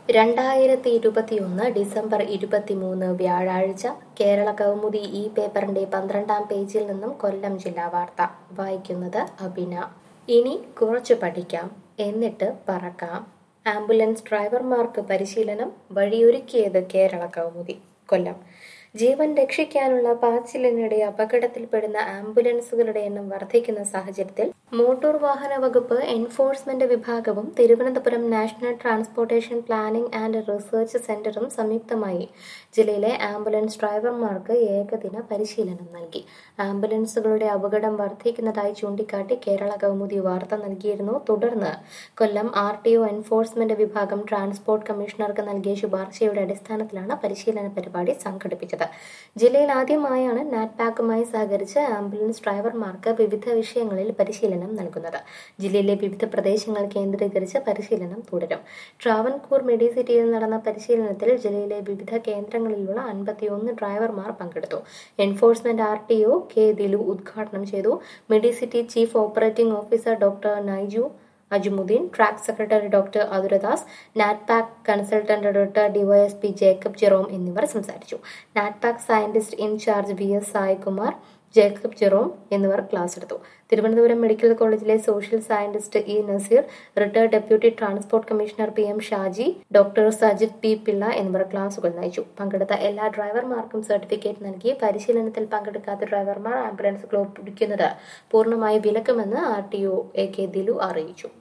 രണ്ടായിരത്തി ഇരുപത്തിയൊന്ന് ഡിസംബർ ഇരുപത്തിമൂന്ന് വ്യാഴാഴ്ച കേരള കൗമുദി ഈ പേപ്പറിന്റെ പന്ത്രണ്ടാം പേജിൽ നിന്നും കൊല്ലം ജില്ലാ വാർത്ത വായിക്കുന്നത് അബിന ഇനി കുറച്ച് പഠിക്കാം എന്നിട്ട് പറക്കാം ആംബുലൻസ് ഡ്രൈവർമാർക്ക് പരിശീലനം വഴിയൊരുക്കിയത് കേരള കൗമുദി കൊല്ലം ജീവൻ രക്ഷിക്കാനുള്ള പാച്ചിലിനിടെ അപകടത്തിൽപ്പെടുന്ന ആംബുലൻസുകളുടെ എണ്ണം വർദ്ധിക്കുന്ന സാഹചര്യത്തിൽ മോട്ടോർ വാഹന വകുപ്പ് എൻഫോഴ്സ്മെന്റ് വിഭാഗവും Thiruvananthapuram national transportation planning and research സെന്ററും സംയുക്തമായി ജില്ലയിലെ ആംബുലൻസ് ഡ്രൈവർമാർക്ക് ഏകദിന പരിശീലനം നൽകി ആംബുലൻസുകളുടെ അപകടം വർദ്ധിക്കുന്നതായി ചൂണ്ടിക്കാട്ടി കേരള കൗമുദി വാർത്ത നൽകിയിരുന്നു തുടർന്ന് Kollam R T O enforcement വിഭാഗം ട്രാൻസ്പോർട്ട് കമ്മീഷണർക്ക് നൽകിയ ശുപാർശയുടെ അടിസ്ഥാനത്തിലാണ് പരിശീലന പരിപാടി സംഘടിപ്പിച്ചത് ജില്ലയിൽ ആദ്യമായാണ് നാറ്റ്പാക്കുമായി സഹകരിച്ച് ആംബുലൻസ് ഡ്രൈവർമാർക്ക് വിവിധ വിഷയങ്ങളിൽ പരിശീലനം നൽകുന്നത് ജില്ലയിലെ വിവിധ പ്രദേശങ്ങൾ കേന്ദ്രീകരിച്ച് പരിശീലനം തുടരും ട്രാവൻകൂർ മെഡിസിറ്റിയിൽ നടന്ന പരിശീലനത്തിൽ ജില്ലയിലെ വിവിധ കേന്ദ്രങ്ങളിലുള്ള അൻപത്തിയൊന്ന് ഡ്രൈവർമാർ പങ്കെടുത്തു enforcement R T O K Dilu ഉദ്ഘാടനം ചെയ്തു medicity chief operating officer doctor Naiju Ajumuddin track secretary doctor Athuradas NATPAC consultant doctor DYSP Jacob Jerome എന്നിവർ സംസാരിച്ചു NATPAC scientist in-charge V S Saikumar Jacob Jerome എന്നിവർ ക്ലാസ് എടുത്തു തിരുവനന്തപുരം മെഡിക്കൽ കോളേജിലെ social scientist E Nazeer retired deputy transport commissioner P M Shaji doctor Sajith P Pillai എന്നിവർ ക്ലാസുകൾ നയിച്ചു പങ്കെടുത്ത എല്ലാ ഡ്രൈവർമാർക്കും സർട്ടിഫിക്കറ്റ് നൽകി പരിശീലനത്തിൽ പങ്കെടുക്കാത്ത ഡ്രൈവർമാർ ആംബുലൻസുകൾ ഓടിക്കുന്നത് പൂർണ്ണമായി വിലക്കുമെന്ന് R T O A K Dilu അറിയിച്ചു